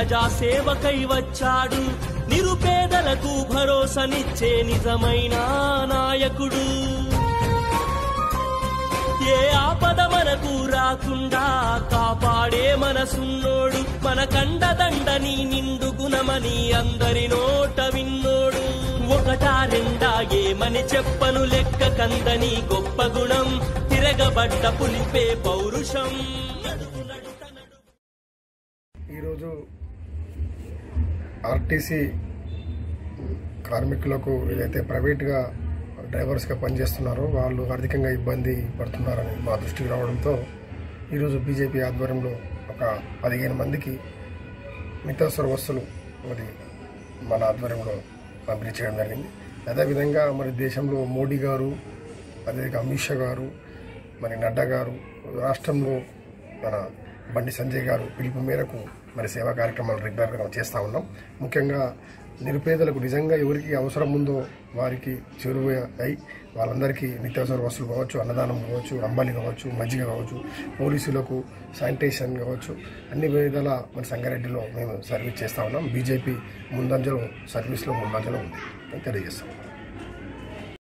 ప్రజా సేవకై వచ్చాడు నిరుపేదలకు భరోసనిచ్చే నిజమైన నాయకుడు ఏ ఆపద మనకు రాకుండా కాపాడే మనసున్నోడు మన కండదండని నిండు గుణమని అందరి నోట విన్నోడు ఒకటా రెండా ఏమని చెప్పను లెక్క కందని గొప్ప గుణం తిరగబడ్డ పులిపే పౌరుషం నడుము నడుత నడు ఈరోజు ఆర్టీసీ కార్మికులకు ఏదైతే ప్రైవేట్గా డ్రైవర్స్గా పనిచేస్తున్నారో వాళ్ళు ఆర్థికంగా ఇబ్బంది పడుతున్నారని మా దృష్టికి రావడంతో ఈరోజు బీజేపీ ఆధ్వర్యంలో ఒక పదిహేను మందికి నిత్యావసర వస్తువులు మరి మన ఆధ్వర్యంలో పంపిణీ చేయడం జరిగింది అదేవిధంగా మరి దేశంలో మోడీ గారు అదేవిధంగా అమిత్ షా గారు మరి నడ్డా గారు రాష్ట్రంలో మన బండి సంజయ్ గారు పిలుపు మేరకు మరి సేవా కార్యక్రమాలు రెగ్యులర్గా చేస్తూ ఉన్నాం ముఖ్యంగా నిరుపేదలకు నిజంగా ఎవరికి అవసరం ఉందో వారికి చేరువ అయి వాళ్ళందరికీ నిత్యావసర వస్తువులు కావచ్చు అన్నదానం కావచ్చు అంబలి కావచ్చు మజ్జిగ కావచ్చు పోలీసులకు శానిటేషన్ కావచ్చు అన్ని విధాల మన సంగారెడ్డిలో మేము సర్వీస్ చేస్తూ ఉన్నాం బీజేపీ ముందంజలో సర్వీస్లో ముందంజలో ఉంది అని తెలియజేస్తాం